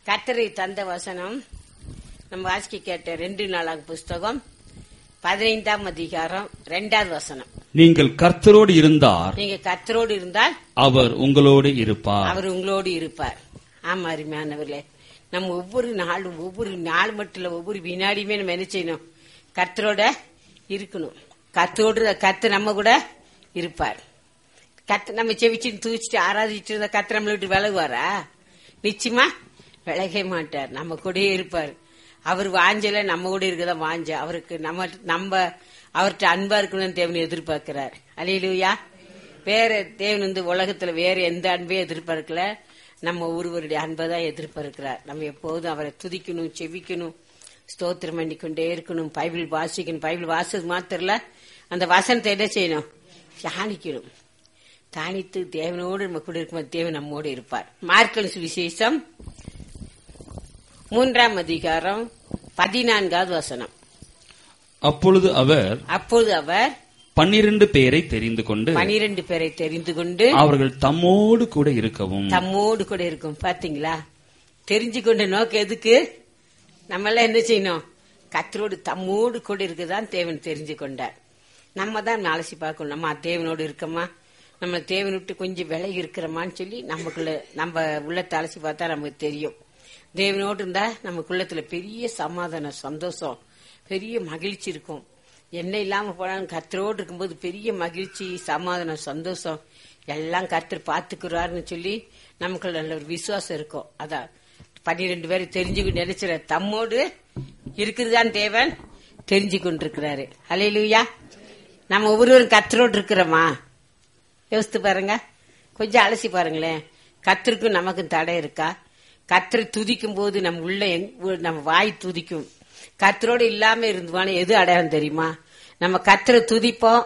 கத்தரை தந்த வசனம் நம்ம வாசிக்க கேட்ட ரெண்டு நாளாக புஸ்தகம் பதினைந்தாம் அதிகாரம் ரெண்டாவது வசனம் நீங்கள் கர்த்தரோடு இருந்தார் நீங்க கத்தரோடு இருந்தால் அவர் உங்களோடு இருப்பார் அவர் உங்களோடு இருப்பார் ஆமா அருமையானவர்களே நம்ம ஒவ்வொரு நாளும் ஒவ்வொரு நாள் மட்டும் இல்ல ஒவ்வொரு வினாடியுமே நம்ம என்ன செய்யணும் கத்தரோட இருக்கணும் கத்தரோடு கத்து நம்ம கூட இருப்பார் கத்து நம்ம செவிச்சு தூச்சிட்டு ஆராதிச்சுட்டு இருந்தா கத்து நம்மளை விட்டு விலகுவாரா நிச்சயமா விலகவே மாட்டார் நம்ம கூடயே இருப்பார் அவர் வாஞ்சல நம்ம கூட இருக்கதான் வாஞ்ச அவருக்கு நம்ம நம்ம அவர்கிட்ட அன்பா இருக்கணும்னு தேவன் எதிர்பார்க்கிறார் அலையிலுயா வேற தேவன் வந்து உலகத்துல வேற எந்த அன்பையும் எதிர்பார்க்கல நம்ம ஒருவருடைய அன்பை தான் எதிர்பார்க்கிறார் நம்ம எப்போதும் அவரை துதிக்கணும் செவிக்கணும் ஸ்தோத்திரம் பண்ணிக்கொண்டே இருக்கணும் பைபிள் வாசிக்கணும் பைபிள் வாசது மாத்திரல அந்த வசனத்தை என்ன செய்யணும் தியானிக்கணும் தானித்து தேவனோடு நம்ம கூட இருக்கும் தேவன் நம்மோடு இருப்பார் மார்க்கல் சுவிசேஷம் மூன்றாம் அதிகாரம் பதினான்காவது வசனம் அப்பொழுது அவர் அப்போது அவர் பன்னிரண்டு பேரை தெரிந்து கொண்டு பனிரெண்டு பேரை தெரிந்து கொண்டு அவர்கள் தம்மோடு கூட இருக்கவும் தம்மோடு கூட இருக்கும் பாத்தீங்களா தெரிஞ்சு கொண்ட நோக்கம் எதுக்கு நம்ம எல்லாம் என்ன செய்யணும் கத்தரோடு தம்மோடு கூட இருக்குதான் தேவன் தெரிஞ்சு கொண்டார் நம்ம தான் அலசி பார்க்கணும் நம்ம தேவனோடு இருக்கோமா நம்ம தேவன் விட்டு கொஞ்சம் விலகி இருக்கிறோமான்னு சொல்லி நமக்குள்ள நம்ம உள்ளத்தை அலசி பார்த்தா நமக்கு தெரியும் தேவனோடு இருந்தா நமக்குள்ளத்துல பெரிய சமாதானம் சந்தோஷம் பெரிய மகிழ்ச்சி இருக்கும் என்ன இல்லாம போனாலும் கத்தரோடு இருக்கும்போது பெரிய மகிழ்ச்சி சமாதானம் சந்தோஷம் எல்லாம் கர்த்தர் பாத்துக்கிறாருன்னு சொல்லி நமக்குள்ள நல்ல ஒரு விசுவாசம் இருக்கும் அதான் பன்னிரெண்டு பேரை தெரிஞ்சுக்கிட்டு நினைச்சிட தம்மோடு இருக்குதுதான் தேவன் தெரிஞ்சு கொண்டிருக்கிறாரு அலையிலுயா நம்ம ஒவ்வொருவரும் கத்தரோடு இருக்கிறோமா யோசித்து பாருங்க கொஞ்சம் அலசி பாருங்களேன் கத்தருக்கும் நமக்கும் தடை இருக்கா கத்தரை துதிக்கும் போது நம்ம உள்ள எங்க- நம்ம வாய் துதிக்கும் கத்தரோடு இல்லாம இருந்துவான எது அடையாளம் தெரியுமா நம்ம கத்தரை துதிப்போம்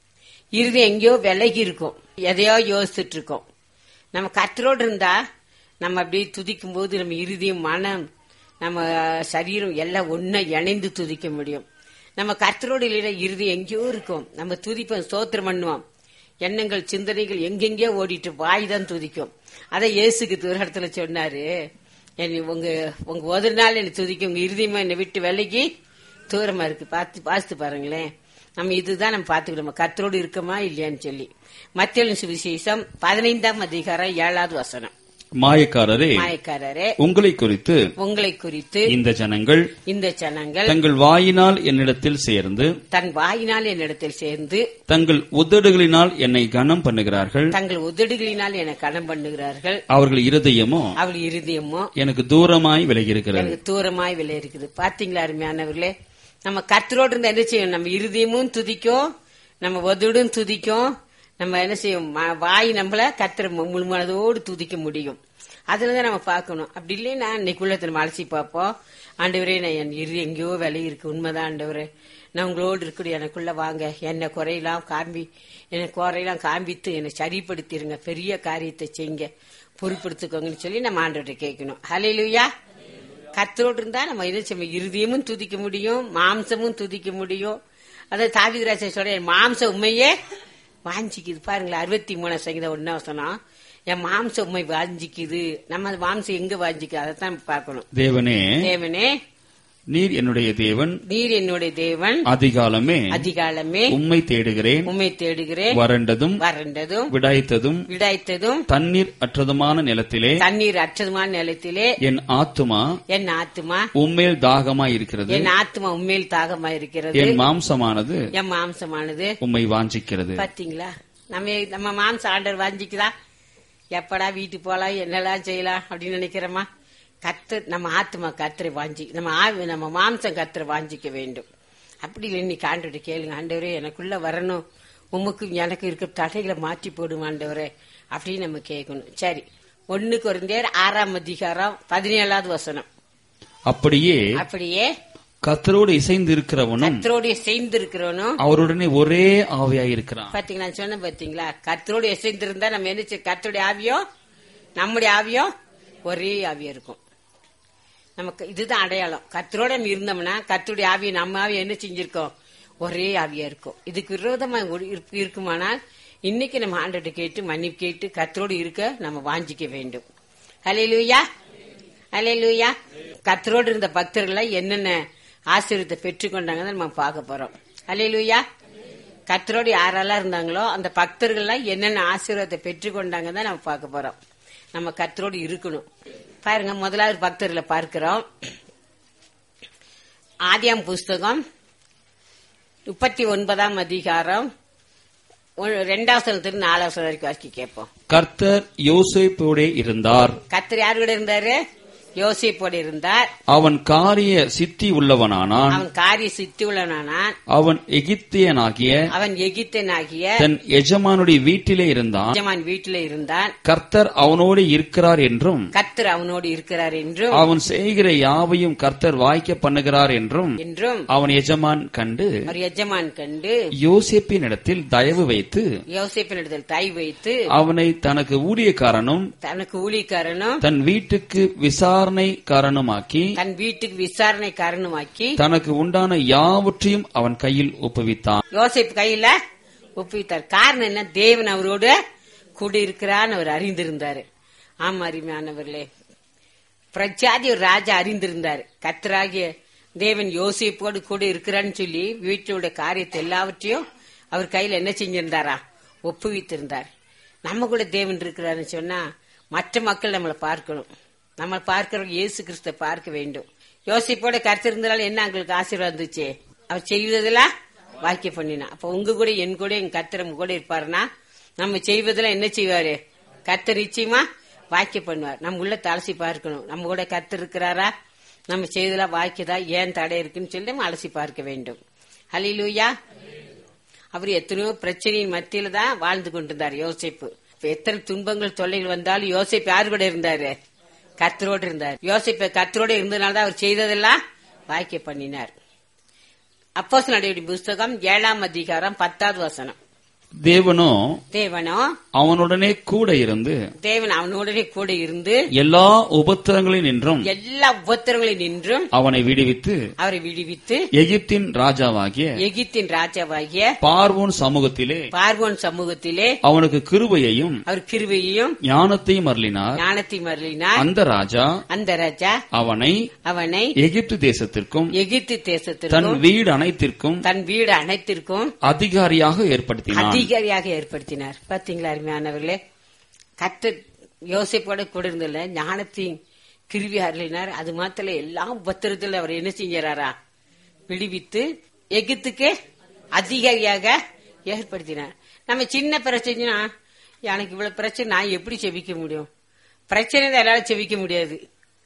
இறுதி எங்கேயோ விலகி இருக்கும் எதையோ யோசிச்சுட்டு இருக்கோம் நம்ம கத்தரோடு இருந்தா நம்ம அப்படியே துதிக்கும் போது நம்ம இறுதியும் மனம் நம்ம சரீரம் எல்லாம் ஒன்னா இணைந்து துதிக்க முடியும் நம்ம கர்த்தரோடு இல்லைன்னா இறுதி எங்கேயோ இருக்கும் நம்ம துதிப்போம் ஸ்தோத்திரம் பண்ணுவோம் எண்ணங்கள் சிந்தனைகள் எங்கெங்கேயோ ஓடிட்டு வாய் தான் துதிக்கும் அதை இயேசுக்கு ஒரு இடத்துல சொன்னாரு என்னை உங்க உங்க ஒரு நாள் என்னை துதிக்கும் உங்க இறுதியமா என்னை விட்டு விலகி தூரமா இருக்கு பார்த்து பார்த்து பாருங்களேன் நம்ம இதுதான் நம்ம பார்த்துக்கணும் நம்ம கர்த்தரோடு இருக்கோமா இல்லையான்னு சொல்லி மத்திய சுவிசேஷம் பதினைந்தாம் அதிகாரம் ஏழாவது வசனம் மாயக்காரரே மாயக்காரரே உங்களை குறித்து உங்களை குறித்து இந்த ஜனங்கள் இந்த ஜனங்கள் தங்கள் வாயினால் என்னிடத்தில் சேர்ந்து தன் வாயினால் என்னிடத்தில் சேர்ந்து தங்கள் உதடுகளினால் என்னை கனம் பண்ணுகிறார்கள் தங்கள் உதடுகளினால் என கடன் பண்ணுகிறார்கள் அவர்கள் இருதயமோ அவள் இருதயமோ எனக்கு தூரமாய் விலகியிருக்கிறது எனக்கு தூரமாய் விலை இருக்குது பாத்தீங்களா அருமையானவர்களே நம்ம கர்த்தரோடு இருந்தா என்ன செய்யும் நம்ம இருதயமும் துதிக்கும் நம்ம உதடும் துதிக்கும் நம்ம என்ன செய்யும் ம- வாய் நம்மள கத்திர முழு மனதோடு துதிக்க முடியும் அதுலதான் நம்ம பார்க்கணும் அப்படி இல்லைன்னா இன்னைக்கு உள்ளத்தை நம்ம அலசி பார்ப்போம் ஆண்டவரே நான் என் இரு எங்கேயோ விலை இருக்கு உண்மைதான் ஆண்டவரே நான் உங்களோடு இருக்கக்கூடிய எனக்குள்ள வாங்க என்னை குறையெல்லாம் காம்பி என்னை குறையெல்லாம் காண்பித்து என்னை சரிப்படுத்திடுங்க பெரிய காரியத்தை செய்யுங்க பொறுப்படுத்திக்கோங்கன்னு சொல்லி நம்ம ஆண்டவர்கிட்ட கேட்கணும் ஹalleluya கத்தரோடு இருந்தா நம்ம என்ன செய்ய இருதயமும் துதிக்க முடியும் மாம்சமும் துதிக்க முடியும் அதாவது தாவிதராஜ சொல்ற என் மாம்ச உண்மையே வாஞ்சிக்குது பாருங்களேன் அறுபத்தி மூணு சங்கீதம் ஒன்னா சொன்னோம் என் மாம்ச உண்மை வாஞ்சிக்குது நம்ம அந்த மாம்சம் எங்க வாஞ்சிக்குது அதைத்தான் நம்ம பார்க்கணும் தேவனே தேவனே நீர் என்னுடைய தேவன் நீர் என்னுடைய தேவன் அதிகாலமே அதிகாலமே உம்மை தேடுகிறேன் உண்மை தேடுகிறேன் வறண்டதும் வறண்டதும் விடாய்த்ததும் விடாய்த்ததும் தண்ணீர் அற்றதுமான நிலத்திலே தண்ணீர் அற்றதுமான நிலத்திலே என் ஆத்துமா என் ஆத்துமா உம்மேல் தாகமாய் இருக்கிறது என் ஆத்துமா உண்மையில் தாகமா இருக்கிறது என் மாம்சமானது என் மாம்சமானது உம்மை வாஞ்சிக்கிறது பாத்தீங்களா நம்ம நம்ம மாம்ச ஆண்டர் வாஞ்சிக்குதா எப்படா வீட்டுக்கு போலாம் என்னெல்லாம் செய்யலாம் அப்படின்னு நினைக்கிறோமா கத்து நம்ம ஆத்மா கத்திரை வாஞ்சி நம்ம ஆவி நம்ம மாம்சம் கத்திரை வாஞ்சிக்க வேண்டும் அப்படி இல்லை இன்னைக்கு ஆண்டவரை கேளுங்க ஆண்டவரே எனக்குள்ள வரணும் உமக்கு எனக்கு இருக்க தடைகளை மாற்றி போடும் ஆண்டவரே அப்படின்னு நம்ம கேட்கணும் சரி ஒண்ணுக்கு குறைந்தேர் ஆறாம் அதிகாரம் பதினேழாவது வசனம் அப்படியே அப்படியே கத்தரோடு இசைந்து இருக்கிறவனும் கத்தரோடைய சேர்ந்து இருக்கிறவனும் அவருடனே ஒரே ஆவியாய் இருக்கிறான் பாத்தீங்களா நான் சொன்னேன் பாத்தீங்களா கத்தரோடு இசைந்திருந்தா நம்ம என்ன செய்ய- கர்த்தருடைய ஆவியோ நம்முடைய ஆவியோ ஒரே ஆவியா இருக்கும் நமக்கு இதுதான் அடையாளம் கத்தரோட நம்ம இருந்தோம்னா கர்த்தருடைய ஆவியை நம்ம ஆவியை என்ன செஞ்சிருக்கோம் ஒரே ஆவியா இருக்கும் இதுக்கு விரோதமா ஒரு இருப்பு- இருக்குமானால் இன்னைக்கு நம்ம ஆண்டோட கேட்டு மன்னிப்பு கேட்டு கத்தரோடு இருக்க நம்ம வாஞ்சிக்க வேண்டும் ஹalleluya அல்லேலூயா கத்தரோடு இருந்த பக்தர்கள் என்னென்ன ஆசீர்வாதத்தை பெற்றுக்கொண்டாங்கன்னு நம்ம பார்க்க போறோம் அல்லேலூயா கத்தரோடு யாரெல்லாம் இருந்தாங்களோ அந்த பக்தர்கள்லாம் என்னென்ன ஆசீர்வாதத்தை பெற்றுக்கொண்டாங்க தான் நம்ம பார்க்க போறோம் நம்ம கத்தரோடு இருக்கணும் பாருங்க முதலாவது பக்தர்களை பார்க்கிறோம் ஆதியாம் புஸ்தகம் முப்பத்தி ஒன்பதாம் அதிகாரம் ஒ- ரெண்டாவது நாலாவது வரைக்கும் வாசிக்க கேட்போம் கர்த்தர் யோசேப்போடே இருந்தார் கத்தர் யாரு கூட இருந்தாரு யோசிப்போடு இருந்தார் அவன் காரிய சித்தி உள்ளவனானான் அவன் காரிய சித்தி உள்ளவனானான் அவன் எகிப்தியனாகிய அவன் எகிப்தனாகிய தன் எஜமானுடைய வீட்டிலே இருந்தான் எஜமான் வீட்டில இருந்தான் கர்த்தர் அவனோடு இருக்கிறார் என்றும் கத்தர் அவனோடு இருக்கிறார் என்றும் அவன் செய்கிற யாவையும் கர்த்தர் வாய்க்க பண்ணுகிறார் என்றும் என்றும் அவன் எஜமான் கண்டு ஒரு எஜமான் கண்டு யோசேப்பின் இடத்தில் தயவு வைத்து யோசிப்பினிடத்தில் தாய் வைத்து அவனை தனக்கு ஊழியக்காரனும் தனக்கு ஊழியக்காரனும் தன் வீட்டுக்கு விசாரணைக்காரனுமாக்கி தன் வீட்டுக்கு விசாரணை காரணமாக்கி தனக்கு உண்டான யாவற்றையும் அவன் கையில் ஒப்புவித்தான் யோசிப்பு கையில ஒப்புவித்தார் காரணம் என்ன தேவன் அவரோடு கூடியிருக்கிறான்னு அவர் அறிந்திருந்தாரு ஆமா அருமையானவர்களே பிரஜாதி ஒரு ராஜா அறிந்திருந்தார் கத்தராகிய தேவன் யோசிப்போடு கூட இருக்கிறான்னு சொல்லி வீட்டோட காரியத்தை எல்லாவற்றையும் அவர் கையில என்ன செஞ்சிருந்தாரா ஒப்புவித்திருந்தார் நம்ம கூட தேவன் இருக்கிறாருன்னு சொன்னா மற்ற மக்கள் நம்மளை பார்க்கணும் நம்ம பார்க்கிறோம் இயேசு கிறிஸ்த பார்க்க வேண்டும் யோசிப்போட கருத்திருந்தாலும் என்ன உங்களுக்கு ஆசீர்வாதம் இருந்துச்சு அவர் செய்வதெல்லாம் வாக்கிய பண்ணினா அப்ப உங்க கூட என் கூட என் கர்த்தர் உங்க கூட இருப்பாருன்னா நம்ம செய்வதெல்லாம் என்ன செய்வாரு கர்த்தர் நிச்சயமா வாக்கிய பண்ணுவார் நம்ம உள்ள தலசி பார்க்கணும் நம்ம கூட கர்த்தர் இருக்கிறாரா நம்ம செய்ததெல்லாம் வாக்கியதா ஏன் தடை இருக்குன்னு சொல்லி நம்ம அலசி பார்க்க வேண்டும் ஹலிலூயா அவர் எத்தனையோ பிரச்சனையின் மத்தியில தான் வாழ்ந்து கொண்டிருந்தார் யோசிப்பு இப்ப எத்தனை துன்பங்கள் தொல்லைகள் வந்தாலும் யோசிப்பு யாரு கூட இருந்தாரு கர்த்தரோடு இருந்தார் யோசிப்பு கர்த்தரோடு இருந்ததுனால தான் அவர் செய்ததெல்லாம் வாக்கிய பண்ணினார் அப்போஸ் நடவடிக்கை புஸ்தகம் ஏழாம் அதிகாரம் பத்தாவது வசனம் தேவனோ தேவனோ அவனுடனே கூட இருந்து தேவன் அவனோடனே கூட இருந்து எல்லா உபத்திரங்களில் நின்றும் எல்லா உபத்திரங்களில் நின்றும் அவனை விடுவித்து அவரை விடுவித்து எகிப்தின் ராஜாவாகிய எகிப்தின் ராஜாவாகிய பார்வோன் சமூகத்திலே பார்வோன் சமூகத்திலே அவனுக்கு கிருபையையும் அவர் கிருபையையும் ஞானத்தையும் அருளினார் ஞானத்தை மருளினார் அந்த ராஜா அந்த ராஜா அவனை அவனை எகிப்து தேசத்திற்கும் எகிப்து தன் தேசத்திற்கும் வீடு அனைத்திற்கும் தன் வீடு அனைத்திற்கும் அதிகாரியாக ஏற்படுத்தினான் அதிகாரியாக ஏற்படுத்தினார் பாத்தீங்களா அருமையானவர்களே கத்த யோசிப்போட கூட இருந்தல ஞானத்தின் கிருவி அருளினார் அது மாத்திர எல்லா உபத்திரத்தில் அவர் என்ன செஞ்சாரா விடுவித்து எகிப்துக்கு அதிகாரியாக ஏற்படுத்தினார் நம்ம சின்ன பிரச்சனைனா எனக்கு இவ்வளவு பிரச்சனை நான் எப்படி செவிக்க முடியும் பிரச்சனை என்னால செவிக்க முடியாது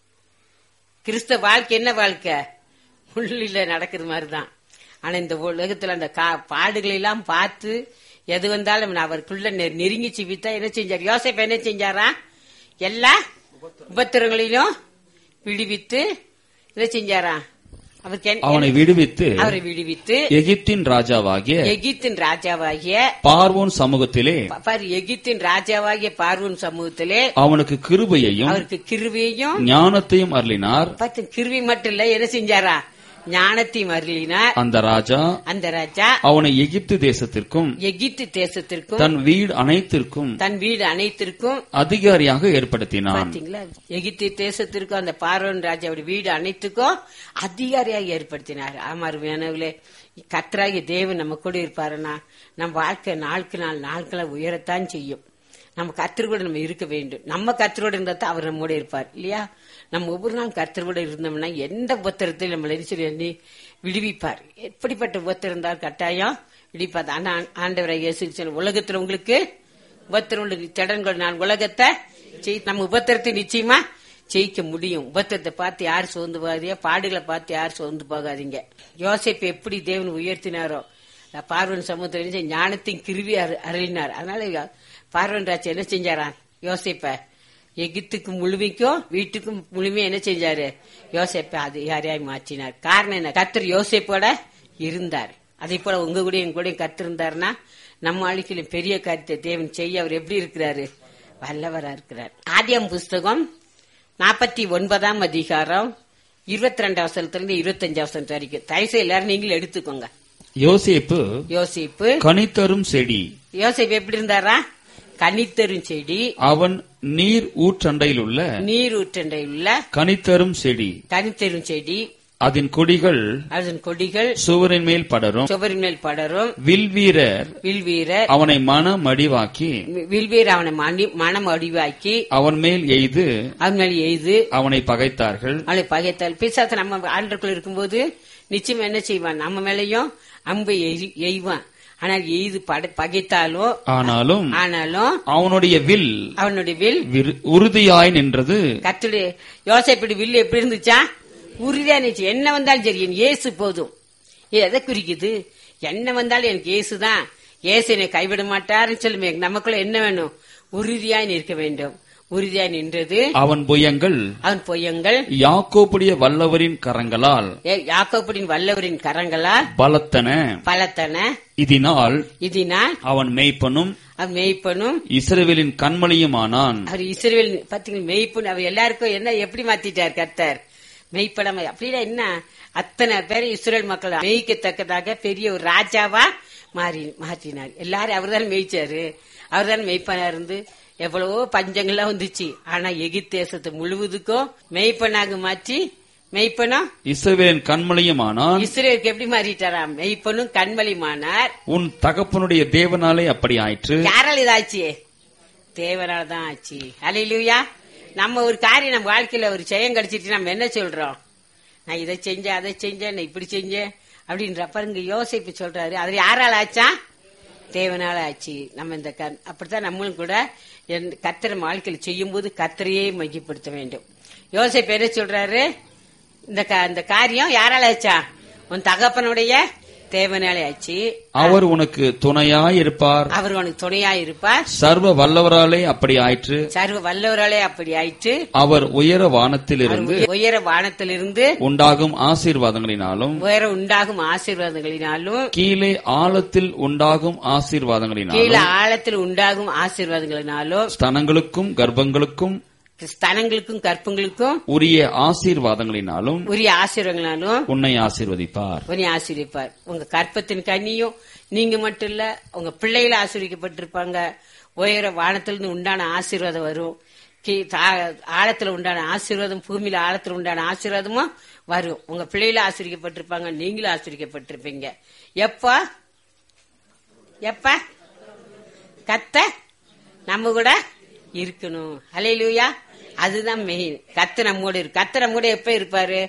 கிறிஸ்தவ வாழ்க்கை என்ன வாழ்க்கை உள்ளில நடக்கிற மாதிரிதான் ஆனா இந்த உலகத்துல அந்த கா- பாடுகளை எல்லாம் பார்த்து எது வந்தாலும் நான் அவருக்குள்ள நெ- நெருங்கி சிவித்தா என்ன செஞ்சார் யோசேப் என்ன செஞ்சாரா எல்லா உபத்திரங்களிலும் விடுவித்து என்ன செஞ்சாரா அவருக்கு என்ன- அவனை விடுவித்து அவரை விடுவித்து எகிப்தின் ராஜாவாகிய எகிப்தின் ராஜாவாகிய பார்வோன் சமூகத்திலே ப- பாரு எகிப்தின் ராஜாவாகிய பார்வோன் சமூகத்திலே அவனுக்கு கிருபையையும் அவருக்கு கிருவியையும் ஞானத்தையும் அருளினார் பார்த்து கிருவி மட்டும் இல்ல என்ன செஞ்சாரா ஞானத்தையும் அருளினார் அந்த ராஜா அந்த ராஜா அவனை எகிப்து தேசத்திற்கும் எகிப்து தேசத்திற்கும் தன் வீடு அனைத்திற்கும் தன் வீடு அனைத்திற்கும் அதிகாரியாக ஏற்படுத்தினான் பாத்தீங்களா எகிப்து தேசத்திற்கும் அந்த பார்வன் ராஜாவுடைய வீடு அனைத்துக்கும் அதிகாரியாக ஏற்படுத்தினார் ஆமாருமையானவர்களே கத்தராகிய தேவன் நம்ம கூட இருப்பாருன்னா நம்ம வாழ்க்கை நாளுக்கு நாள் நாட்களை உயரத்தான் செய்யும் நம்ம கத்தரோட நம்ம இருக்க வேண்டும் நம்ம கத்தரோட இருந்தா தான் அவர் நம்மோட இருப்பார் இல்லையா நம்ம ஒவ்வொரு நாள் கத்தரோட இருந்தோம்னா எந்த உபத்திரத்தையும் நம்மளை என்ன சொல்லி எண்ணி விடுவிப்பார் எப்படிப்பட்ட உபத்திரம் இருந்தால் கட்டாயம் விடுவிப்பார் ஆனா ஆண்டவரை இயேசு சொன்ன, உலகத்துல உங்களுக்கு உபத்திரம் உங்களுக்கு திடன்கள் நான் உலகத்தை ஜெயி- நம்ம உபத்திரத்தை நிச்சயமா ஜெயிக்க முடியும் உபத்திரத்தை பார்த்து யார் சோர்ந்து போகாதீங்க பாடுகளை பார்த்து யார் சோர்ந்து போகாதீங்க யோசேப்பு எப்படி தேவன் உயர்த்தினாரோ பார்வன் சமுத்திரம் ஞானத்தின் கிருவி அரு- அருளினார் அதனால பார்வன் ராஜா என்ன செஞ்சாராம் யோசிப்ப எகித்துக்கு முழுமைக்கும் வீட்டுக்கும் முழுமையும் என்ன செஞ்சாரு யோசேப்பை அது யாரையாய் மாற்றினார் காரணம் என்ன கத்தர் யோசேப்போட இருந்தார் அதே போல உங்க கூட என் கூட கத்து இருந்தாருன்னா நம்ம வாழ்க்கையில பெரிய காரியத்தை தேவன் செய்ய அவர் எப்படி இருக்கிறாரு வல்லவரா இருக்கிறார் ஆதியம் புஸ்தகம் நாற்பத்தி ஒன்பதாம் அதிகாரம் இருபத்தி ரெண்டாம் வசனத்திலிருந்து இருபத்தஞ்சாம் வசனத்து வரைக்கும் தயவுசெய்து எல்லாரும் நீங்களும் எடுத்துக்கோங்க யோசேப்பு யோசிப்பு கனித்தரும் செடி யோசிப்பு எப்படி இருந்தாரா கனித்தரும் செடி அவன் நீர் ஊற்றண்டையில் உள்ள நீர் ஊற்றண்டை உள்ள கனித்தரும் செடி கனித்தரும் செடி அதன் கொடிகள் அதன் கொடிகள் சுவரின் மேல் படரும் சுவரின் மேல் படரும் வில்வீரர் வில்வீரர் அவனை மனமடிவாக்கி வில்வீர் அவனை மணி- மனம் அடிவாக்கி அவன் மேல் எய்து அவன் மேல் எய்து அவனை பகைத்தார்கள் அவளை பகைத்தால் பிசாசு நம்ம ஆண்டருக்குள்ள இருக்கும்போது நிச்சயம் என்ன செய்வான் நம்ம மேலயும் அம்பை எய்- எய்வான் ஆனால் எய்து பட- பகைத்தாலும் ஆனாலும் ஆனாலும் அவனுடைய வில் அவனுடைய வில் விரு- உறுதியாய் நின்றது கத்துடைய யோசைப்படி வில் எப்படி இருந்துச்சா உறுதியா இருந்துச்சு என்ன வந்தாலும் சரி என் இயேசு போதும் இது எதை குறிக்குது என்ன வந்தாலும் எனக்கு இயேசு தான் இயேசு என்னை கைவிட மாட்டாருன்னு சொல்லுமே நமக்குள்ள என்ன வேணும் உறுதியாய் நிற்க வேண்டும் உறுதியாய் நின்றது அவன் புயங்கள் அவன் பொய்யங்கள் யாக்கோப்புடைய வல்லவரின் கரங்களால் ஏ- யாக்கோபுடின் வல்லவரின் கரங்களால் பலத்தன பலத்தன இதனால் இதனால் அவன் மேய்ப்பனும் அவன் மேய்ப்பனும் இஸ்ரவேலின் கண்மணியுமானான் அவர் இஸ்ரேல் பாத்தீங்களா மெய்ப்பன் அவர் எல்லாருக்கும் என்ன எப்படி மாத்திட்டார் கர்த்தர் மெய்ப்படம் அப்படின்னா என்ன அத்தனை பேர் இஸ்ரேல் மக்கள் மேய்க்கத்தக்கதாக பெரிய ஒரு ராஜாவா மாறி மாற்றினார் எல்லாரும் அவர் தான் மேய்ச்சாரு அவர் தான் மெய்ப்பனா இருந்து எவ்வளவோ பஞ்சங்கள்லாம் வந்துச்சு ஆனா எகிப்து தேசத்தை முழுவதுக்கும் மெய்ப்பனாக மாற்றி மெய்ப்பனும் இஸ்ரவேலின் கண்மணியுமானான் இஸ்ரேலுக்கு எப்படி மாறிட்டாராம் மெய்ப்பனும் கண்மலிமானார் உன் தகப்பனுடைய தேவனாலே அப்படி ஆயிற்று யாரால இதாச்சு தேவனால தான் ஆச்சு அலையிலுயா நம்ம ஒரு காரியம் நம்ம வாழ்க்கையில ஒரு ஜெயம் கிடைச்சிட்டு நம்ம என்ன சொல்றோம் நான் இதை செஞ்சேன் அதை செஞ்சேன் நான் இப்படி செஞ்சேன் அப்படின்ற பாருங்க யோசிப்பு சொல்றாரு அது யாரால ஆச்சா தேவனால ஆச்சு நம்ம இந்த க- அப்படித்தான் நம்மளும் கூட என் கத்திர வாழ்க்கையில் செய்யும் போது கத்திரையே மையப்படுத்த வேண்டும் யோசிப்பு என்ன சொல்றாரு இந்த கா- இந்த காரியம் யாரால ஆச்சா உன் தகப்பனுடைய தேவனாலே ஆச்சு அவர் உனக்கு துணையாய் இருப்பார் அவர் உனக்கு துணையா இருப்பார் சர்வ வல்லவராலே அப்படி ஆயிற்று சர்வ வல்லவராலே அப்படி ஆயிற்று அவர் உயர வானத்திலிருந்து அவர் உயர வானத்திலிருந்து உண்டாகும் ஆசீர்வாதங்களினாலும் உயர உண்டாகும் ஆசீர்வாதங்களினாலும் கீழே ஆழத்தில் உண்டாகும் கீழே ஆசீர்வாதங்களினாலும் ஆழத்தில் உண்டாகும் ஆசீர்வாதங்களினாலும் ஸ்தனங்களுக்கும் கர்ப்பங்களுக்கும் ஸ்தனங்களுக்கும் கற்பங்களுக்கும் உரிய ஆசீர்வாதங்களினாலும் உரிய ஆசீர்வாதங்களாலும் உன்னை ஆசீர்வதிப்பார் உன்னை ஆசீர்விப்பார் உங்க கற்பத்தின் கனியும் நீங்க மட்டும் இல்ல உங்க பிள்ளைகள ஆசீர்விக்கப்பட்டிருப்பாங்க உயர வானத்திலிருந்து உண்டான ஆசீர்வாதம் வரும் கீ- தா- ஆழத்துல உண்டான ஆசீர்வாதம் பூமியில ஆழத்துல உண்டான ஆசீர்வாதமும் வரும் உங்க பிள்ளைகள ஆசீர்விக்கப்பட்டிருப்பாங்க நீங்களும் ஆசீர்விக்கப்பட்டிருப்பீங்க எப்ப எப்ப கத்த நம்ம கூட இருக்கணும் அலையிலுயா அதுதான் மெயின் கத்து நம்மோட இருக்கு கத்து நம்ம கூட எப்ப இருப்பாரு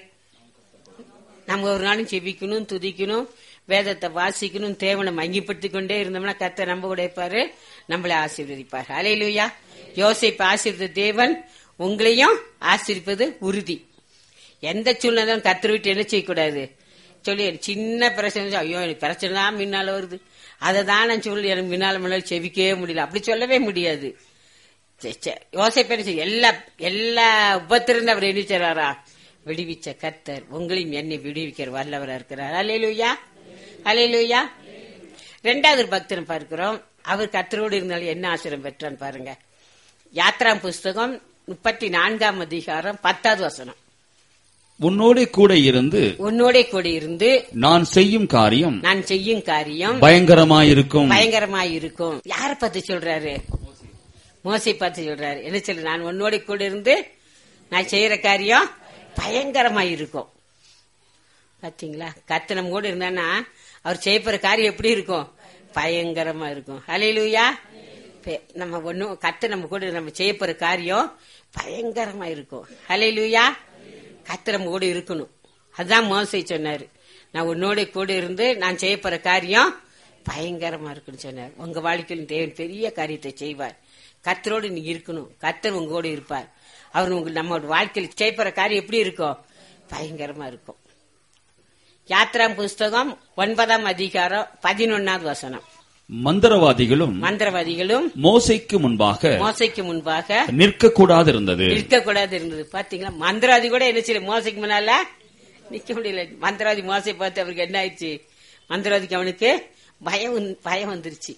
நம்ம ஒரு நாளும் செபிக்கணும் துதிக்கணும் வேதத்தை வாசிக்கணும் தேவனை மங்கிப்படுத்திக் கொண்டே இருந்தோம்னா கத்த நம்ம கூட இருப்பாரு நம்மளை ஆசீர்வதிப்பார் அலையிலுயா யோசிப்பு ஆசீர்வத தேவன் உங்களையும் ஆசீர்ப்பது உறுதி எந்த சூழ்நிலையும் கத்தர் விட்டு என்ன செய்யக்கூடாது சொல்லி எனக்கு சின்ன பிரச்சனை வந்து, ஐயோ எனக்கு பிரச்சனை தான் முன்னால வருது அதை தான் நான் சொல்லி எனக்கு முன்னால முன்னால செவிக்கவே முடியல அப்படி சொல்லவே முடியாது சே, சே, யோசிப்பு என்ன செய்ய எல்லா எல்லா உபத்திலிருந்து அவர் என்ன செய்றாரா விடுவிச்ச கர்த்தர் உங்களையும் என்னை விடுவிக்கிற வல்லவரா இருக்கிறார் அலையிலுயா அலையிலுயா ரெண்டாவது ஒரு பக்தனை பார்க்கிறோம் அவர் கர்த்தரோடு இருந்தாலும் என்ன ஆசிரியம் பெற்றான்னு பாருங்க யாத்ராம் புஸ்தகம் முப்பத்தி நான்காம் அதிகாரம் பத்தாவது வசனம் உன்னோடே கூட இருந்து உன்னோட கூட இருந்து நான் செய்யும் காரியம் நான் செய்யும் காரியம் பயங்கரமாயிருக்கும் பயங்கரமா இருக்கும் யார பார்த்து சொல்றாரு மோசை பார்த்து சொல்றாரு என்ன சொல்லு நான் உன்னோட கூட இருந்து நான் செய்யற காரியம் பயங்கரமா இருக்கும் பாத்தீங்களா கத்து நம்ம கூட இருந்தானா அவர் செய்யப்படுற காரியம் எப்படி இருக்கும் பயங்கரமா இருக்கும் ஹalleluya பெ- நம்ம ஒன்னும் கத்து நம்ம கூட நம்ம செய்யப்படுற காரியம் பயங்கரமா இருக்கும் ஹalleluya கத்து நம்ம கூட இருக்கணும் அதுதான் மோசை சொன்னாரு நான் உன்னோட கூட இருந்து நான் செய்யப்படுற காரியம் பயங்கரமா இருக்குன்னு சொன்னார் உங்க வாழ்க்கையில் தேவன் பெரிய காரியத்தை செய்வார் கத்தரோடு நீங்க இருக்கணும் கத்தர் உங்க கூட இருப்பார் அவர் உங்க நம்ம வாழ்க்கையில் செய்யப்படுற காரியம் எப்படி இருக்கும் பயங்கரமா இருக்கும் யாத்ராம் புஸ்தகம் ஒன்பதாம் அதிகாரம் பதினொன்னாவது வசனம் மந்திரவாதிகளும் மந்திரவாதிகளும் மோசைக்கு முன்பாக மோசைக்கு முன்பாக நிற்க கூடாது இருந்தது இருக்கக்கூடாது இருந்தது பாத்தீங்களா மந்திரவாதி கூட என்ன செய்யல மோசைக்கு முன்னால நிக்க முடியல மந்திரவாதி மோசை பார்த்து அவருக்கு என்ன ஆயிடுச்சு மந்திரவாதிக்கு அவனுக்கு பயம் வந்து- பயம் வந்துருச்சு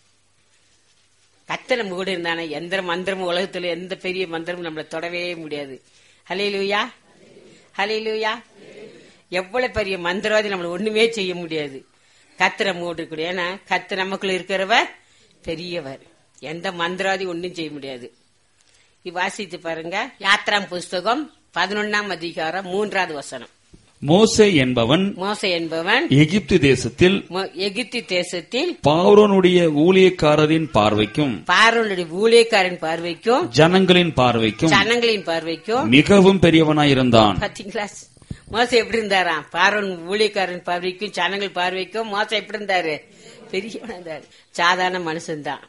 கத்த நம்ம கூட இருந்தானே எந்த மந்திரமும் உலகத்துல எந்த பெரிய மந்திரமும் நம்மள தொடவே முடியாது ஹலேலூயா ஹலேலூயா எவ்வளவு பெரிய மந்திரவாதி நம்மள ஒண்ணுமே செய்ய முடியாது கத்து நம்ம கூட இருக்கக்கூடிய ஏன்னா கத்து நமக்குள்ள இருக்கிறவர் பெரியவர் எந்த மந்திராதி ஒன்றும் செய்ய முடியாது இது வாசித்து பாருங்க யாத்ராம் புஸ்தகம் பதினொன்னாம் அதிகாரம் மூன்றாவது வசனம் மோசே என்பவன் மோச என்பவன் எகிப்து தேசத்தில் மொ- எகிப்து தேசத்தில் பார்வோனுடைய ஊழியக்காரரின் பார்வைக்கும் பார்வனுடைய ஊழியக்காரன் பார்வைக்கும் ஜனங்களின் பார்வைக்கும் ஜனங்களின் பார்வைக்கும் மிகவும் பெரியவனாயிருந்தான் பாத்தீங்களா மோச எப்படி இருந்தாராம் பார்வன் ஊழியக்காரன் பார்வைக்கும் ஜனங்கள் பார்வைக்கும் மோச எப்படி இருந்தாரு பெரியவனா இருந்தாரு சாதாரண மனுஷன்தான்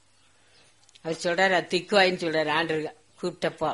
அவர் சொல்றாரு திக்குவாயின்னு சொல்றாரு ஆண்டு கூப்பிட்டப்போ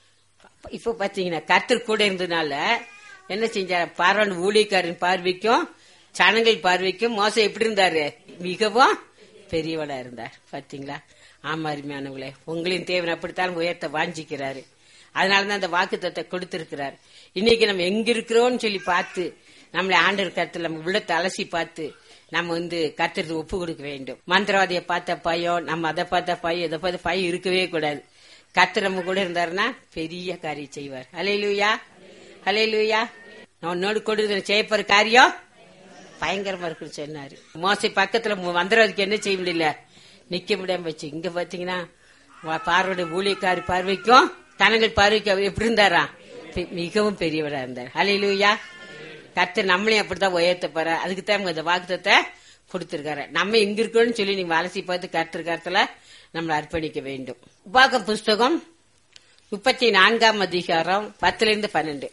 இப்ப பாத்தீங்கன்னா கர்த்தர் கூட இருந்ததுனால என்ன செஞ்சார் பார்வன் ஊழியக்காரன் பார்வைக்கும் ஜனங்கள் பார்வைக்கும் மோசம் எப்படி இருந்தாரு மிகவும் பெரியவளா இருந்தார் பாத்தீங்களா ஆமா அருமையானவங்களே உங்களின் தேவன் அப்படித்தான் உயர்த்த வாஞ்சிக்கிறாரு அதனாலதான் அந்த வாக்குத்தத்தை கொடுத்திருக்கிறார் இன்னைக்கு நம்ம எங்க இருக்கிறோம்னு சொல்லி பார்த்து நம்மளை ஆண்டவர் கருத்துல நம்ம உள்ளத்தை அலசி பார்த்து நம்ம வந்து கத்துறது ஒப்பு கொடுக்க வேண்டும் மந்திரவாதியை பார்த்த பயம் நம்ம அதை பார்த்த பயம் இதை பார்த்த பயம் இருக்கவே கூடாது கத்து நம்ம கூட இருந்தாருன்னா பெரிய காரியம் செய்வார் அலையிலுயா அலையிலுயா நான் உன்னோடு கொடுத்து செய்யப்படுற காரியம் பயங்கரமா இருக்குன்னு சொன்னாரு மோசை பக்கத்துல மு- மந்திரவாதிக்கு என்ன செய்ய முடியல நிக்க முடியாம வச்சு இங்க பாத்தீங்கன்னா வா- பார்வையுடைய ஊழியக்காரி பார்வைக்கும் தனங்கள் பார்வைக்கும் அவர் எப்படி இருந்தாரா பெ- மிகவும் பெரியவரா இருந்தார் அலையிலுயா கர்த்தர் நம்மளையும் அப்படித்தான் உயர்த்த போற அதுக்கு தான் இந்த வாக்குத்தத்தை கொடுத்திருக்காரு நம்ம எங்க இருக்கோம்னு சொல்லி நீங்க அலசி பார்த்து கர்த்தர் கருத்துல நம்மளை அர்ப்பணிக்க வேண்டும் உபாகம் புஸ்தகம் முப்பத்தி நான்காம் அதிகாரம் பத்துல இருந்து பன்னெண்டு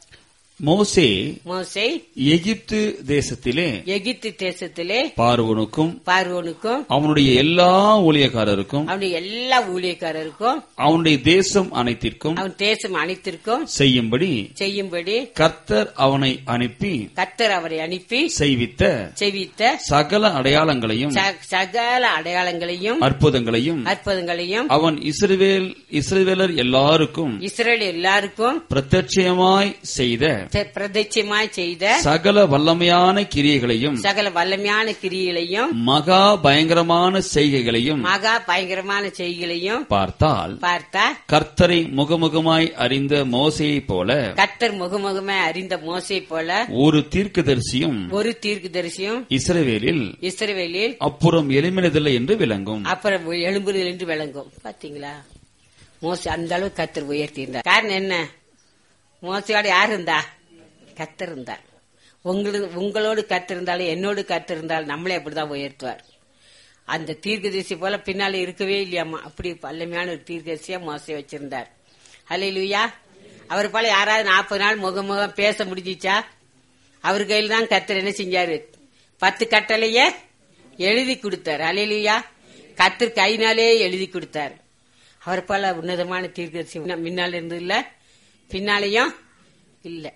மோசே மோசை எகிப்து தேசத்திலே எகிப்து தேசத்திலே பார்வோனுக்கும் பார்வோனுக்கும் அவனுடைய எல்லா ஊழியக்காரருக்கும் அவனுடைய எல்லா ஊழியக்காரருக்கும் அவனுடைய தேசம் அனைத்திற்கும் அவன் தேசம் அனைத்திற்கும் செய்யும்படி செய்யும்படி கர்த்தர் அவனை அனுப்பி கர்த்தர் அவரை அனுப்பி செய்வித்த செய்வித்த சகல அடையாளங்களையும் ச- சகல அடையாளங்களையும் அற்புதங்களையும் அற்புதங்களையும் அவன் இஸ்ரவேல் இஸ்ரவேலர் எல்லாருக்கும் இஸ்ரேல் எல்லாருக்கும் பிரத்யட்சயமாய் செய்த தெ- பிரதிட்சயமாய் செய்த சகல வல்லமையான கிரியைகளையும் சகல வல்லமையான கிரியைகளையும் மகா பயங்கரமான செய்கைகளையும் மகா பயங்கரமான செய்திகளையும் பார்த்தால் பார்த்தா கர்த்தரை முகமுகமாய் அறிந்த மோசையைப் போல கர்த்தர் முகமுகமே அறிந்த மோசை போல ஒரு தீர்க்கதரிசியும் ஒரு தீர்க்கதரிசியும் இஸ்ரவேலில் இஸ்ரவேலில் அப்புறம் எளிமைனதில்லை என்று விளங்கும் அப்புறம் எழும்புதல் என்று விளங்கும் பாத்தீங்களா மோசி அந்த அளவு கத்தர் உயர்த்தியிருந்தார் காரணம் என்ன மோசையோட யார் இருந்தா கத்தர் இருந்தார் உங்களுக்கு உங்களோடு கத்திருந்தாலும் என்னோடு கத்திருந்தாலும் நம்மளே அப்படிதான் உயர்த்துவார் அந்த தீர்க்கதரிசி போல பின்னால இருக்கவே இல்லையாமா அப்படி பல்லமையான ஒரு தீர்க்கதரிசியா மோசை வச்சிருந்தார் ஹalleluya அவர் போல யாராவது நாற்பது நாள் முகமுகம் பேச முடிஞ்சிச்சா அவர் கையில் தான் கத்தர் என்ன செஞ்சாரு பத்து கட்டளைய எழுதி கொடுத்தார் அலையிலுயா கத்தர் கைனாலே எழுதி கொடுத்தார் அவர் போல உன்னதமான தீர்க்கதரிசி முன்ன- முன்னால இருந்து இல்ல பின்னாலேயும் இல்ல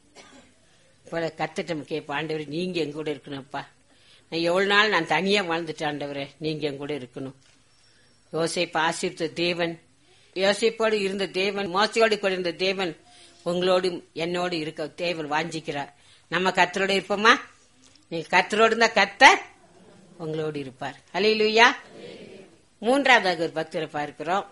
போல கத்துட்டு கேட்ப ஆண்டவரே நீங்க என் கூட இருக்கணும்ப்பா நான் எவ்வளவு நாள் நான் தனியா வாழ்ந்துட்டேன் ஆண்டவரே நீங்க என் கூட இருக்கணும் யோசேப்பு ஆசீர்த்த தேவன் யோசேப்போடு இருந்த தேவன் மோசையோடு கூட இருந்த தேவன் உங்களோடு என்னோடு இருக்க தேவன் வாஞ்சிக்கிறார் நம்ம கத்தரோட இருப்போமா நீங்க கத்தரோடு இருந்தா கத்தர் உங்களோடு இருப்பார் அலையிலுயா மூன்றாவதாக ஒரு பக்தரை பார்க்கிறோம்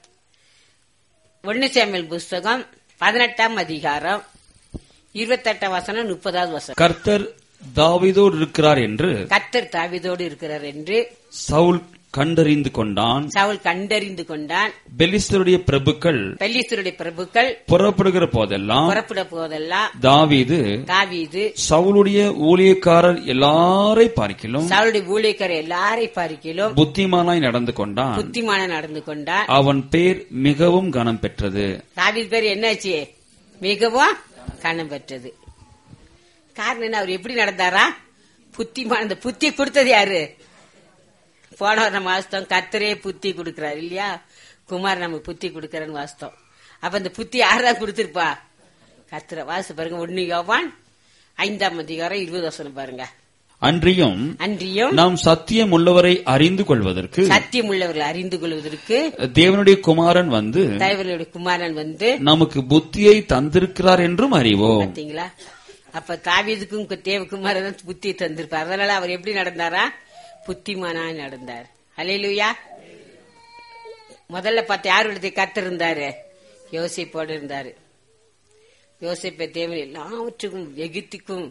ஒன்னு சேமல் புஸ்தகம் பதினெட்டாம் அதிகாரம் இருபத்தெட்டாம் வசனம் முப்பதாவது வசனம் கர்த்தர் தாவீதோடு இருக்கிறார் என்று கத்தர் தாவிதோடு இருக்கிறார் என்று சவுல் கண்டறிந்து கொண்டான் சவுல் கண்டறிந்து கொண்டான் பெலிஸ்தருடைய பிரபுக்கள் பெல்லீஸ்வருடைய பிரபுக்கள் புறப்படுகிற போதெல்லாம் புறப்பட போதெல்லாம் தாவீது தாவீது சவுலுடைய ஊழியக்காரர் எல்லாரை பார்க்கிலும் சவுளுடைய ஊழியக்கார எல்லாரையும் பார்க்கிலும் புத்திமானாய் நடந்து கொண்டான் புத்திமான நடந்து கொண்டான் அவன் பேர் மிகவும் கனம் பெற்றது தாவீது பேர் என்னாச்சு மிகவும் கணம் பெற்றது காரணம் என்ன அவர் எப்படி நடந்தாரா புத்திமான இந்த புத்தி கொடுத்தது யாரு போன வாரம் வாஸ்தவம் கத்தரே புத்தி கொடுக்கிறார் இல்லையா குமார் நமக்கு புத்தி கொடுக்கறன்னு வாஸ்தவம் அப்ப இந்த புத்தி யாரா கொடுத்திருப்பா கத்திர வாசு பாருங்க ஒன்னு யோவான் ஐந்தாம் அதிகாரம் இருபது வசனம் பாருங்க அன்றியும் அன்றியும் நாம் சத்தியம் உள்ளவரை அறிந்து கொள்வதற்கு சத்தியம் உள்ளவர்களை அறிந்து கொள்வதற்கு தேவனுடைய குமாரன் வந்து தேவனுடைய குமாரன் வந்து நமக்கு புத்தியை தந்திருக்கிறார் என்றும் அறிவோம் பாத்தீங்களா அப்ப தாவீதுக்கும் கு- தேவகுமாரன் தான் புத்தி தந்திருப்பார் அதனால அவர் எப்படி நடந்தாரா புத்திமானா நடந்தார் அலையிலுயா முதல்ல பார்த்து யார் இடத்தை கத்திருந்தாரு யோசிப்போடு இருந்தாரு யோசிப்பை தேவன் எல்லாவற்றுக்கும் எகிப்துக்கும்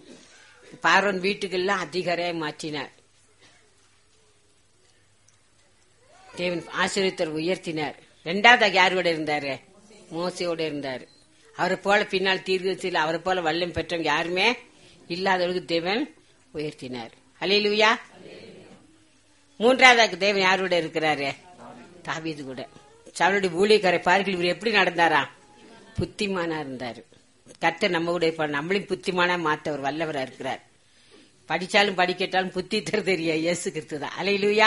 பார்வன் வீட்டுக்கெல்லாம் அதிகாரியாக மாற்றினார் தேவன் ஆசீர்வத்தர் உயர்த்தினார் ரெண்டாவதாக யார் கூட இருந்தாரு மோசையோட இருந்தாரு அவரை போல பின்னால் தீர்க்கத்தில் அவரை போல வல்லம் பெற்றவங்க யாருமே இல்லாதவர்களுக்கு தேவன் உயர்த்தினார் அலையிலுயா மூன்றாவதாக தேவன் யாரோட இருக்கிறாரு தாவீது கூட சவனுடைய ஊழியக்காரை பாருங்கள் இவர் எப்படி நடந்தாரா புத்திமானா இருந்தாரு கர்த்தர் நம்ம கூட இருப்பார் நம்மளையும் புத்திமானா மாத்த அவர் வல்லவரா இருக்கிறார் படிச்சாலும் படிக்கட்டாலும் புத்தி தர தெரியா இயேசு கிறிஸ்து தான் அலையிலுயா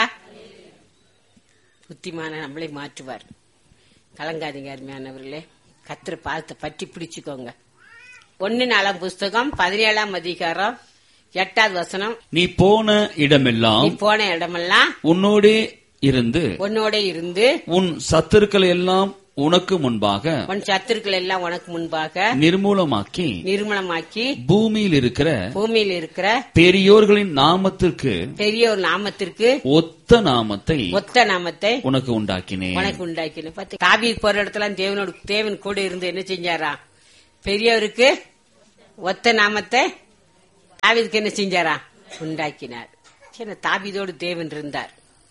புத்திமான நம்மளை மாற்றுவார் கலங்காதீங்க அருமையானவர்களே கத்திர பாதத்தை பற்றி பிடிச்சுக்கோங்க ஒன்னு நாலாம் புஸ்தகம் பதினேழாம் அதிகாரம் எட்டாவது வசனம் நீ போன நீ இடமெல்லாம் போன இடமெல்லாம் உன்னோடே இருந்து உன்னோட இருந்து உன் சத்துருக்கள் எல்லாம் உனக்கு முன்பாக உன் சத்துருக்கள் எல்லாம் உனக்கு முன்பாக நிர்மூலமாக்கி நிர்மலமாக்கி பூமியில் இருக்கிற பூமியில் இருக்கிற பெரியோர்களின் நாமத்திற்கு பெரிய ஒரு நாமத்திற்கு ஒத்த நாமத்தை ஒத்த நாமத்தை உனக்கு உண்டாக்கினேன் உனக்கு உண்டாக்கின பார்த்து காவி போற இடத்துல தேவனோட தேவன் கூட இருந்து என்ன செஞ்சாரா பெரியவருக்கு ஒத்த நாமத்தை தாவீதுக்கு என்ன செஞ்சாரா உண்டாக்கினார் சரி தாவீதோடு தேவன் இருந்தார்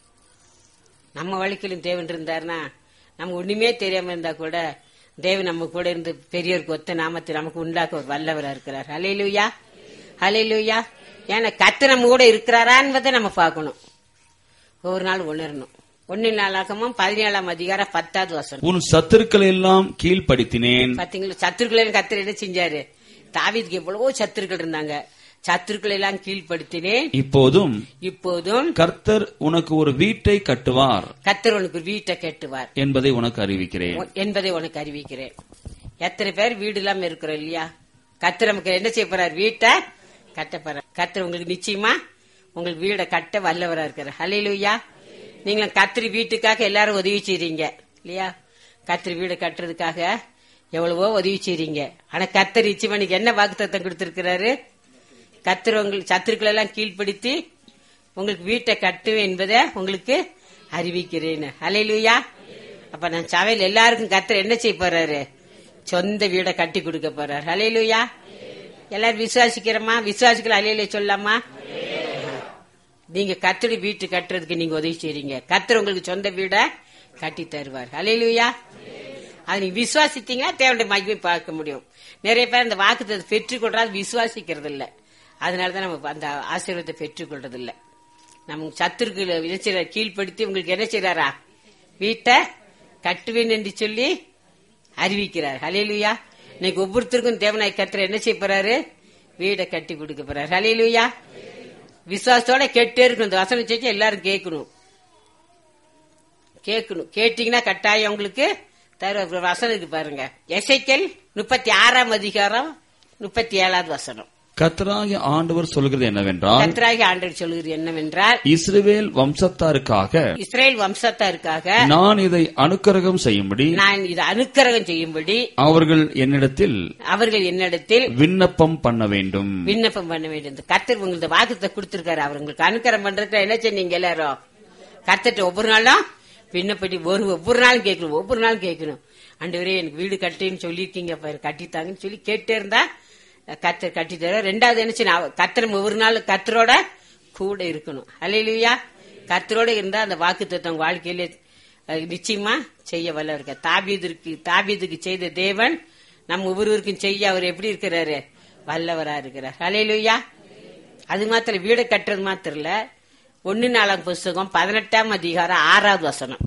நம்ம வாழ்க்கையிலும் தேவன் இருந்தார்னா நம்ம ஒண்ணுமே தெரியாம இருந்தா கூட தேவன் நம்ம கூட இருந்து பெரியவருக்கு ஒத்த நாமத்தை நமக்கு உண்டாக்க ஒரு வல்லவரா இருக்கிறார் ஹalleluya ஹalleluya ஏன்னா கத்து நம்ம கூட இருக்கிறாரா என்பதை நம்ம பார்க்கணும் ஒவ்வொரு நாள் உணரணும் ஒன்னு நாளாகமும் பதினேழாம் அதிகாரம் பத்தாவது வசனம் உன் சத்துருக்கள் எல்லாம் கீழ்ப்படுத்தினேன் பாத்தீங்களா சத்துருக்கள் கத்தர் என்ன செஞ்சாரு தாவீதுக்கு எவ்வளவோ சத்துருக்கள் இருந்தாங்க சத்துருக்களை எல்லாம் கீழ்ப்படுத்தினேன் இப்போதும் இப்போதும் கர்த்தர் உனக்கு ஒரு வீட்டை கட்டுவார் கத்தர் உனக்கு ஒரு வீட்டை கட்டுவார் என்பதை உனக்கு அறிவிக்கிறேன் என்பதை உனக்கு அறிவிக்கிறேன் எத்தனை பேர் வீடு இல்லாம இருக்கிறோம் இல்லையா கத்தர் நமக்கு என்ன செய்ய போறார் வீட்டை கட்ட போறார் கத்தர் உங்களுக்கு நிச்சயமா உங்களுக்கு வீடை கட்ட வல்லவரா இருக்கிறார் ஹalleluya நீங்களும் கத்திரி வீட்டுக்காக எல்லாரும் உதவி செய்றீங்க இல்லையா கத்திரி வீடு கட்டுறதுக்காக எவ்வளவோ உதவி செய்றீங்க ஆனா கத்தர் நிச்சயமா என்ன வாக்குத்தத்தம் கொடுத்திருக்கிறாரு கத்தர் உங்களுக்கு சத்துருக்களை எல்லாம் கீழ்ப்படுத்தி உங்களுக்கு வீட்டை கட்டுவேன் என்பதை உங்களுக்கு அறிவிக்கிறேன் ஹalleluya அப்ப நான் சபையில் எல்லாருக்கும் கத்தர் என்ன செய்ய போறாரு சொந்த வீடை கட்டி கொடுக்க போறாரு ஹalleluya எல்லாரும் விசுவாசிக்கிறோமா விசுவாசிக்கல அலையில சொல்லாமா நீங்க கத்தடி வீட்டு கட்டுறதுக்கு நீங்க உதவி செய்றீங்க கத்தர் உங்களுக்கு சொந்த வீடை கட்டி தருவார் ஹalleluya அது நீங்க விசுவாசித்தீங்கன்னா தேவனுடைய மகிமை பார்க்க முடியும் நிறைய பேர் அந்த வாக்குத்தை பெற்றுக்கொள்றாது விசுவாசிக்கிறது இல்ல அதனாலதான் நம்ம அந்த ஆசீர்வாதத்தை பெற்றுக்கொள்றது இல்ல நம்ம சத்துருக்கு விளைச்சல கீழ்ப்படுத்தி உங்களுக்கு என்ன செய்றாரா வீட்டை கட்டுவேன் என்று சொல்லி அறிவிக்கிறார் ஹalleluya இன்னைக்கு ஒவ்வொருத்தருக்கும் தேவனாய் கத்தர் என்ன செய்ய போறாரு வீடை கட்டி கொடுக்க போறாரு ஹalleluya விசுவாசத்தோட கேட்டே இருக்கணும் இந்த வசனம் செஞ்சு எல்லாரும் கேட்கணும் கேட்கணும் கேட்டீங்கன்னா கட்டாயம் உங்களுக்கு தர ஒரு வசனம் இருக்கு பாருங்க எசைக்கல் முப்பத்தி ஆறாம் அதிகாரம் முப்பத்தி ஏழாவது வசனம் கர்த்தராகிய ஆண்டவர் சொல்கிறது என்னவென்றால் கத்ராகி ஆண்டவர் சொல்கிறது என்னவென்றால் இஸ்ரவேல் வம்சத்தாருக்காக இஸ்ரேல் வம்சத்தாருக்காக நான் இதை அனுக்கிரகம் செய்யும்படி நான் இதை அனுக்கிரகம் செய்யும்படி அவர்கள் என்னிடத்தில் அவர்கள் என்னிடத்தில் விண்ணப்பம் பண்ண வேண்டும் விண்ணப்பம் பண்ண வேண்டியது கர்த்தர் உங்களுக்கு வாக்குத்தை கொடுத்திருக்காரு அவர் உங்களுக்கு அனுக்கரம் பண்றதுக்கு என்ன செஞ்சீங்க எல்லாரும் கர்த்தர்ட்ட ஒவ்வொரு நாளும் விண்ணப்படி ஒரு ஒவ்வொரு நாளும் கேட்கணும் ஒவ்வொரு நாளும் கேட்கணும் ஆண்டவரே எனக்கு வீடு கட்டுன்னு சொல்லியிருக்கீங்க பாரு கட்டித்தாங்கன்னு சொல்லி கேட்டே இருந்தா கர்த்தர் கட்டி தர ரெண்டாவது என்ன செய்யணும் கர்த்தர் ஒவ்வொரு நாள் கர்த்தரோட கூட இருக்கணும் அலையிலுயா கர்த்தரோட இருந்தா அந்த வாக்கு தத்துவம் வாழ்க்கையில அஹ், நிச்சயமா செய்ய வல்ல இருக்க தாபீதுக்கு தாபீதுக்கு செய்த தேவன் நம்ம ஒவ்வொருவருக்கும் செய்ய அவர் எப்படி இருக்கிறாரு வல்லவரா இருக்கிறார் அலையிலுயா அது மாத்திரம் வீடு கட்டுறது மாத்திரம் இல்ல ஒன்னு நாலாம் புஸ்தகம் பதினெட்டாம் அதிகாரம் ஆறாவது வசனம்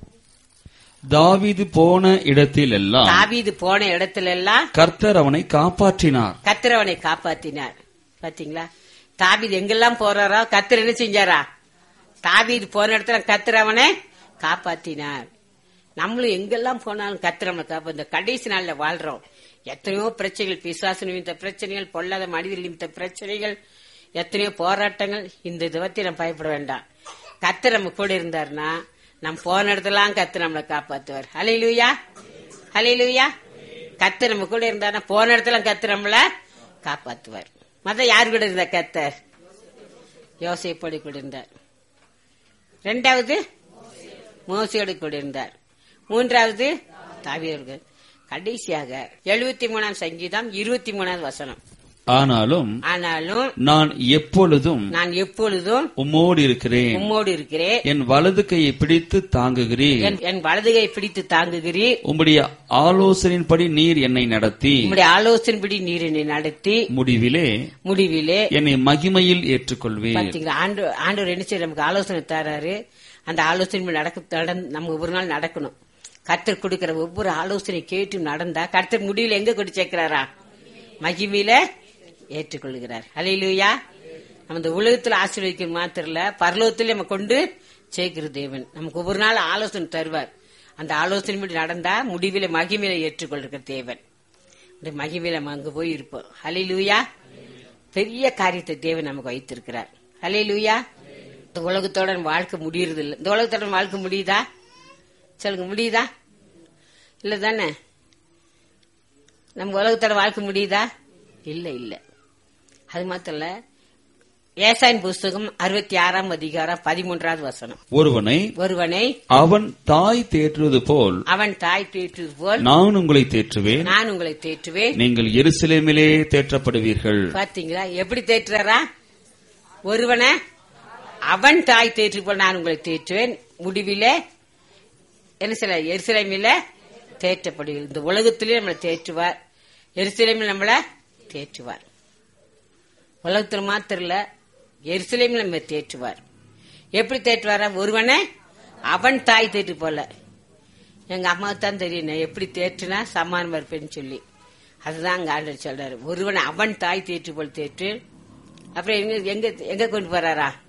தாவீது போன இடத்தில் எல்லாம் தாவீது போன இடத்துல எல்லாம் கர்த்தர் அவனை காப்பாற்றினார் கத்திரவனை காப்பாத்தினார் பாத்தீங்களா தாவீது எங்கெல்லாம் போறாரோ கத்திர என்ன செஞ்சாரா தாவீது போன இடத்துல கத்திரவனை காப்பாத்தினார் நம்மளும் எங்கெல்லாம் போனாலும் கத்திரவனை காப்பா இந்த கடைசி நாள்ல வாழ்றோம் எத்தனையோ பிரச்சனைகள் பிசாசு நிமித்த பிரச்சனைகள் பொல்லாத மனிதர் நிமித்த பிரச்சனைகள் எத்தனையோ போராட்டங்கள் இந்த இதை பத்தி நம்ம பயப்பட வேண்டாம் கத்து நம்ம கூட இருந்தாருன்னா நம்ம போன இடத்துலாம் கத்து நம்மளை காப்பாத்துவார் ஹலையிலுயா ஹலையிலுயா கத்து நம்ம கூட இருந்தாருன்னா போன இடத்துல கத்து நம்மள காப்பாத்துவார் மத யாரு கூட இருந்தா கத்தர் யோசிப்படி கூட இருந்தார் ரெண்டாவது மோசையோடு கூட இருந்தார் மூன்றாவது தாவியர்கள் கடைசியாக எழுபத்தி மூணாம் சங்கீதம் இருபத்தி மூணாவது வசனம் ஆனாலும் ஆனாலும் நான் எப்பொழுதும் நான் எப்பொழுதும் உம்மோடு இருக்கிறேன் உம்மோடு இருக்கிறேன் என் வலது கையை பிடித்து தாங்குகிறேன் என் என் வலதுகை பிடித்து தாங்குகிறீர் உம்முடைய ஆலோசனையின்படி நீர் என்னை நடத்தி உம்முடைய ஆலோசனைப்படி நீர் என்னை நடத்தி முடிவிலே முடிவிலே என்னை மகிமையில் ஏற்றுக்கொள்வேன் பாத்தீங்களா ஆண்டு ஆண்டவர் என்ன செய்ய நமக்கு ஆலோசனை தராரு அந்த ஆலோசனை நடக்க நடந்து நம்ம ஒவ்வொரு நாள் நடக்கணும் கர்த்தர் கொடுக்கிற ஒவ்வொரு ஆலோசனை கேட்டு நடந்தா கர்த்தர் முடிவில் எங்க கொண்டு சேர்க்கிறாரா மகிமையில ஏற்றுக்கொள்கிறார் அலையிலுயா நம்ம இந்த உலகத்துல ஆசீர்வதிக்கிற மாத்திரம் இல்ல பரலோகத்துல நம்ம கொண்டு சேர்க்கிற தேவன் நமக்கு ஒவ்வொரு நாள் ஆலோசனை தருவார் அந்த ஆலோசனை படி நடந்தா முடிவில மகிமையில ஏற்றுக்கொள்கிற தேவன் இந்த மகிமையில நம்ம அங்க போய் இருப்போம் அலையிலுயா பெரிய காரியத்தை தேவன் நமக்கு வைத்திருக்கிறார் ஹலே லூயா இந்த உலகத்தோட நம்ம வாழ்க்கை முடியறது இல்ல இந்த உலகத்தோட நம்ம வாழ்க்கை முடியுதா சொல்லுங்க முடியுதா இல்ல தானே நம்ம உலகத்தோட வாழ்க்கை முடியுதா இல்ல இல்ல அது மாத்திரம் இல்ல ஏசாயின் புஸ்தகம் அறுபத்தி ஆறாம் அதிகாரம் பதிமூன்றாவது வசனம் ஒருவனை ஒருவனை அவன் தாய் தேற்றுவது போல் அவன் தாய் தேற்றுவது போல் நான் உங்களை தேற்றுவேன் நான் உங்களை தேற்றுவேன் நீங்கள் எருசலேமிலே தேற்றப்படுவீர்கள் பாத்தீங்களா எப்படி தேற்றுறாரா ஒருவனை அவன் தாய் தேற்று போல் நான் உங்களை தேற்றுவேன் முடிவிலே என்ன சொல்ல எருசலேமில தேற்றப்படுவீர்கள் இந்த உலகத்திலே நம்மளை தேற்றுவார் எருசலேமில் நம்மள தேற்றுவார் உலகத்துல மாத்திரம் இல்ல எருசலேமில் நம்ம தேற்றுவார் எப்படி தேற்றுவாரா ஒருவனை அவன் தாய் தேற்று போல எங்க அம்மாவுக்கு தான் தெரியும் நான் எப்படி தேற்றுனா சமானமா இருப்பேன்னு சொல்லி அதுதான் அங்க ஆண்டவர் சொல்றாரு ஒருவன் அவன் தாய் தேற்று போல் தேற்று அப்புறம் எங்க எங்க எங்க கொண்டு போறாரா